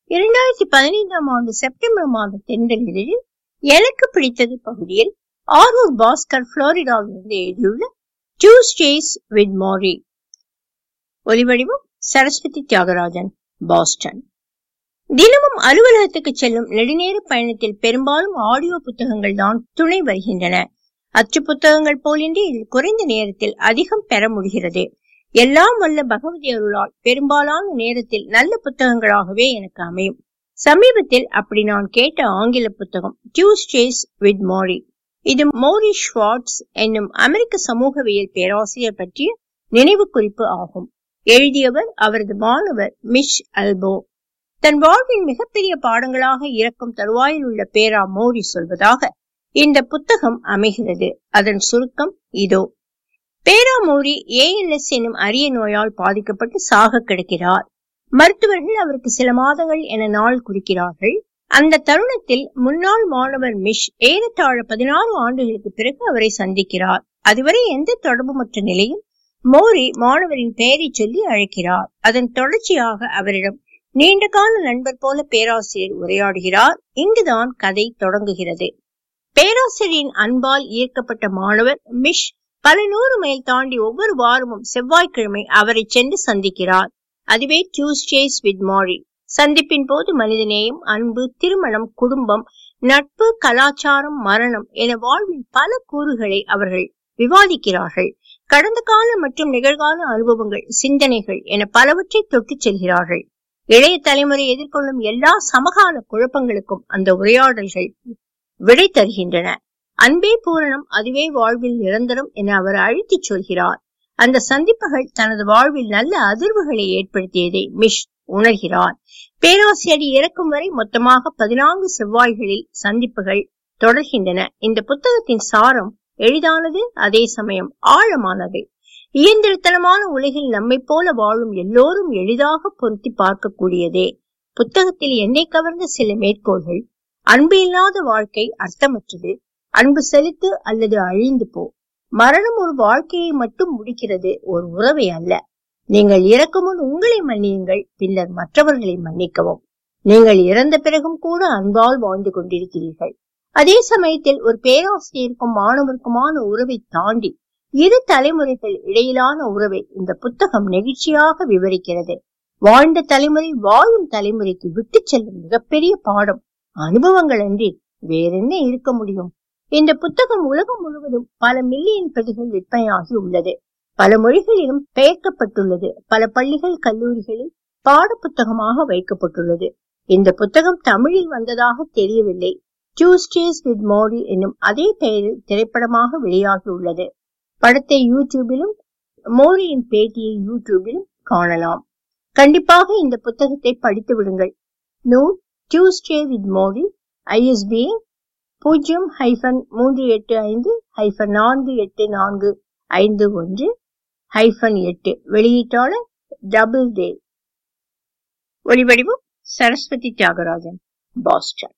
இரண்டாயிரத்தி பதினைந்தாம் ஆண்டு செப்டம்பர் மாத தென்றல் இதழில் எனக்கு பிடித்தது பகுதியில் ஆரூர் பாஸ்கர் புளோரிடாவிலிருந்து எழுதியுள்ள டியூஸ்டேஸ் வித் மாரி ஒலிவடிவம் சரஸ்வதி தியாகராஜன் பாஸ்டன் தினமும் அலுவலகத்துக்கு செல்லும் நெடுநேர பயணத்தில் பெரும்பாலும் ஆடியோ புத்தகங்கள் தான் துணை வருகின்றன அச்சு புத்தகங்கள் போலின்றி இதில் குறைந்த நேரத்தில் அதிகம் பெற முடிகிறது எல்லாம் வல்ல பகவதி அருளால் பெரும்பாலான நேரத்தில் நல்ல புத்தகங்களாகவே எனக்கு அமையும் சமீபத்தில் அப்படி நான் கேட்ட ஆங்கில புத்தகம் டியூஸ்டேஸ் வித் மோரி இது மோரி ஷ்வார்ட்ஸ் என்னும் அமெரிக்க சமூகவியல் பேராசிரியர் பற்றிய நினைவு குறிப்பு ஆகும் எழுதியவர் அவரது மாணவர் மிஷ் அல்போ தன் வாழ்வின் மிகப்பெரிய பாடங்களாக இறக்கும் தருவாயில் உள்ள பேரா மோரி சொல்வதாக இந்த புத்தகம் அமைகிறது அதன் சுருக்கம் இதோ பேரா மோரி ஏஎல்எஸ் என்னும் அரிய நோயால் பாதிக்கப்பட்டு சாக கிடக்கிறார் மருத்துவர்கள் அவருக்கு சில மாதங்கள் என நாள் குறிக்கிறார்கள் அந்த தருணத்தில் முன்னாள் மாணவர் மிஷ் ஏறத்தாழ பதினாறு ஆண்டுகளுக்கு பிறகு அவரை சந்திக்கிறார் அதுவரை எந்த தொடர்புமற்ற நிலையில் மோரி மாணவரின் பெயரை சொல்லி அழைக்கிறார் அதன் தொடர்ச்சியாக அவரிடம் நீண்டகால நண்பர் போல பேராசிரியர் உரையாடுகிறார் இங்குதான் கதை தொடங்குகிறது பேராசிரியரின் அன்பால் ஈர்க்கப்பட்ட மாணவர் மிஷ் பல நூறு மைல் தாண்டி ஒவ்வொரு வாரமும் செவ்வாய்க்கிழமை அவரை சென்று சந்திக்கிறார் அதுவே டியூஸ்டேஸ் வித் மாரி சந்திப்பின் போது மனிதநேயம் அன்பு திருமணம் குடும்பம் நட்பு கலாச்சாரம் மரணம் என வாழ்வின் பல கூறுகளை அவர்கள் விவாதிக்கிறார்கள் கடந்த கால மற்றும் நிகழ்கால அனுபவங்கள் சிந்தனைகள் என பலவற்றை தொட்டுச் செல்கிறார்கள் இளைய தலைமுறை எதிர்கொள்ளும் எல்லா சமகால குழப்பங்களுக்கும் அந்த உரையாடல்கள் விடை தருகின்றன அன்பே பூரணம் அதுவே வாழ்வில் நிரந்தரம் என அவர் அழுத்திச் சொல்கிறார் அந்த சந்திப்புகள் தனது வாழ்வில் நல்ல அதிர்வுகளை ஏற்படுத்தியதை மிஷ் உணர்கிறார் பேராசிரியர் இறக்கும் வரை மொத்தமாக பதினான்கு செவ்வாய்களில் சந்திப்புகள் தொடர்கின்றன இந்த புத்தகத்தின் சாரம் எளிதானது அதே சமயம் ஆழமானது இயந்திரத்தனமான உலகில் நம்மை போல வாழும் எல்லோரும் எளிதாக பொருத்தி பார்க்கக்கூடியதே புத்தகத்தில் என்னை கவர்ந்த சில மேற்கோள்கள் அன்பு இல்லாத வாழ்க்கை அர்த்தமற்றது அன்பு செலுத்து அல்லது அழிந்து போ மரணம் ஒரு வாழ்க்கையை மட்டும் முடிக்கிறது ஒரு உறவை அல்ல நீங்கள் இறக்கும் முன் உங்களை மன்னியுங்கள் பின்னர் மற்றவர்களை மன்னிக்கவும் நீங்கள் இறந்த பிறகும் கூட அன்பால் வாழ்ந்து கொண்டிருக்கிறீர்கள் அதே சமயத்தில் ஒரு பேராசிரியருக்கும் மாணவருக்குமான உறவை தாண்டி இரு தலைமுறைகள் இடையிலான உறவை இந்த புத்தகம் நெகிழ்ச்சியாக விவரிக்கிறது வாழ்ந்த தலைமுறை வாழும் தலைமுறைக்கு விட்டு செல்லும் மிகப்பெரிய பாடம் அனுபவங்கள் அன்றி வேறென்ன இருக்க முடியும் இந்த புத்தகம் உலகம் முழுவதும் பல மில்லியன் பிரதிகள் விற்பனையாகி உள்ளது பல மொழிகளிலும் பெயர்க்கப்பட்டுள்ளது பல பள்ளிகள் கல்லூரிகளில் பாட புத்தகமாக வைக்கப்பட்டுள்ளது இந்த புத்தகம் தமிழில் வந்ததாக தெரியவில்லை டியூஸ்டேஸ் வித் மோடி என்னும் அதே பெயரில் திரைப்படமாக வெளியாகி உள்ளது படத்தை யூடியூபிலும் மோரியின் பேட்டியை யூடியூபிலும் காணலாம் கண்டிப்பாக இந்த புத்தகத்தை படித்து விடுங்கள் நூல் டியூஸ்டே வித் மோடி ஐஎஸ்பிஎன் பூஜ்ஜியம் ஹைஃபன் மூன்று எட்டு ஐந்து ஹைஃபன் நான்கு எட்டு நான்கு ஐந்து ஒன்று ஹைஃபன் எட்டு வெளியீட்டாளர் டபுள் டே ஒளிவடிவம் சரஸ்வதி தியாகராஜன் பாஸ்டன்